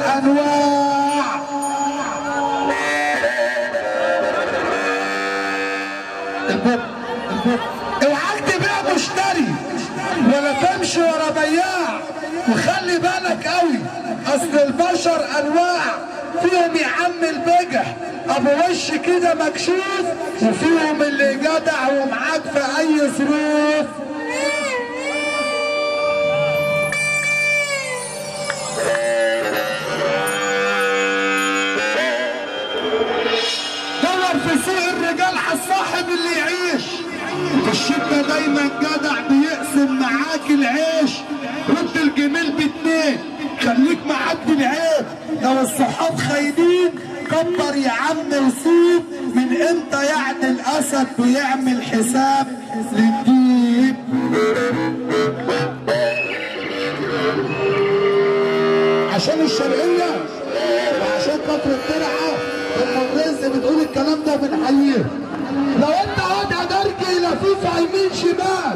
انواع البوب البوب اوعاك تبيع مشتري ولا تمشي ورا بياع وخلي بالك قوي اصل البشر انواع فيهم يا عم البجح ابو وش كده مكشوف وفيهم اللي جدع ومعاك في اي ظروف دور في سوق الرجال على الصاحب اللي يعيش في الشدة دايما جدع بيقسم معاك العيش رد الجميل باتنين خليك معدي العيب لو الصحاب خاينين كبر يا عم وسيب من امتى يعني الاسد بيعمل حساب للديب عشان الشرقية وعشان كتر الترعة المدرسة بتقول الكلام ده بنحييه لو انت واد درجي لفيف يمين شمال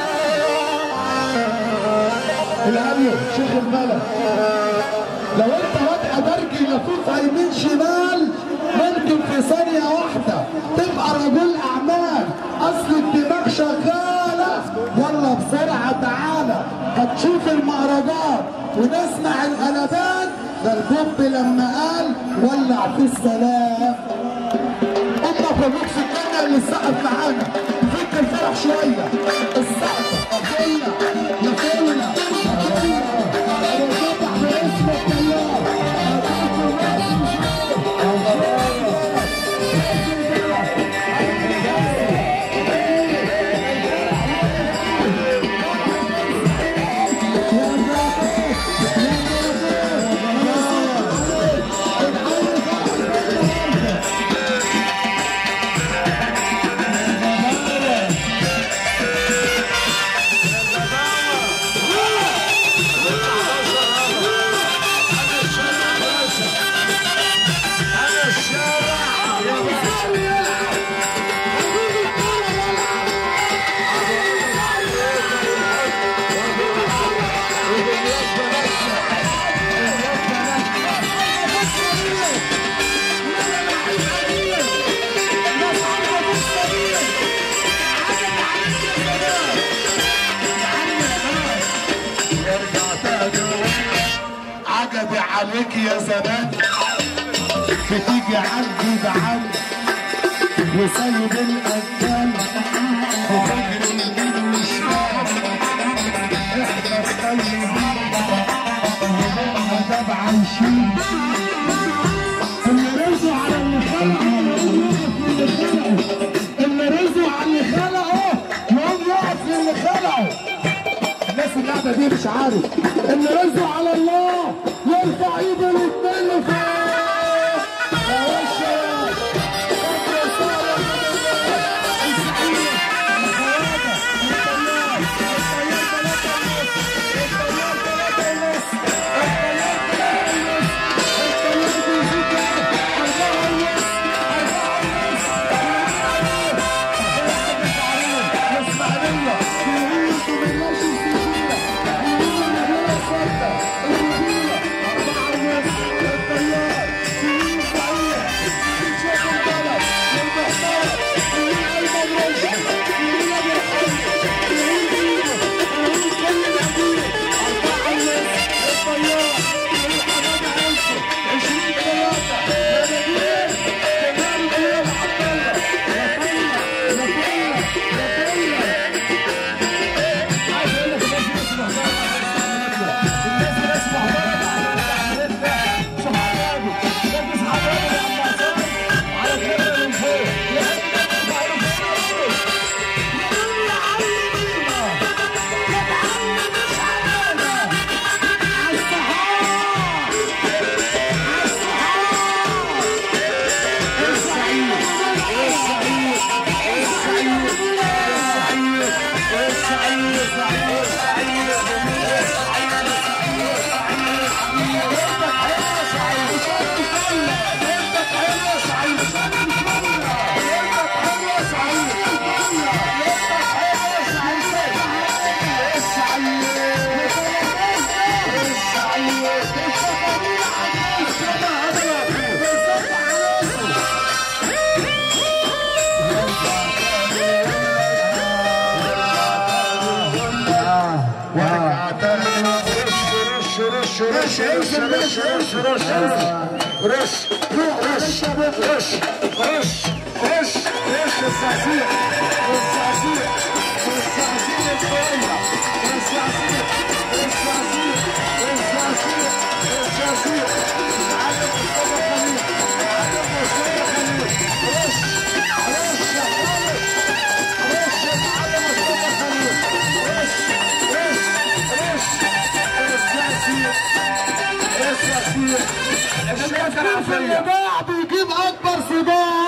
الابيض شيخ البلد لو انت واد درجي لفيف يمين شمال ممكن في ثانية واحدة تبقى رجل أعمال أصل الدماغ شغالة يلا بسرعة تعالى هتشوف المهرجان ونسمع القلبان ده البوب لما قال ولع في السلام اما مبروك في الجنة اللي سقف معانا فك الفرح شوية السقف قضية يا فينا انا فتح باسم الطيار عجبي عليك يا زمان بتيجي عندي بعد وسيد الأجيال وفجر اليمين والشمال احنا الطيبين وهم ده عايشين اللي رزقوا على اللي خلقه يقوم يقف للي خلقه اللي رزقوا على اللي خلقه يقوم يقف للي خلقه الناس اللي قاعده دي مش عارف اللي رزقه على الله يرفع ايده الاثنين لفوق يا باشا فاكر صالح السعيد الخواجه الطيار الطيار ثلاثة ونص الطيار ثلاثة ونص الطيار ثلاثة ونص الطيار بيزيد أربعة ونص أربعة ونص الإسماعيلية بيريدوا بالله السجية بيريدوا الرجولة الصفا الرجولة أربعة ونص الطيار بيريد بعيد بيريد شيخ البلد المحترم بيريد أيمن رشدي بيريد أبو الحي بيريد إيده بيريد كل الأندية أربعة ونص الطيار بيريد حمادة عيسى عشرين ثلاثة يا نبيل كمال الدين عبد الله يا فيا يا فيا يا فيا عايز اقول لك الناس دي اسمها الناس دي اسمها صحابي الناس دي صحابي يا عم عصام على كده من فوق يا ابني ده انت عارف فين يا علمينا يا تعلم مش علينا على الصحاب على الصحاب السعيد السعيد السعيد السعيد السعيد السعيد رش رش رش رش رش رش رش رش رش رش رش الصعصيع الصعصيع الصعصيع الصغيرة الصعصيع الصعصيع الصعصيع الصعصيع معلم مصطفى خليل معلم مصطفى خليل رش رش يا خالد رش يا معلم مصطفى خليل رش رش رش الصعصيع الصعصيع الصعصيع اللي باع بيجيب اكبر صداع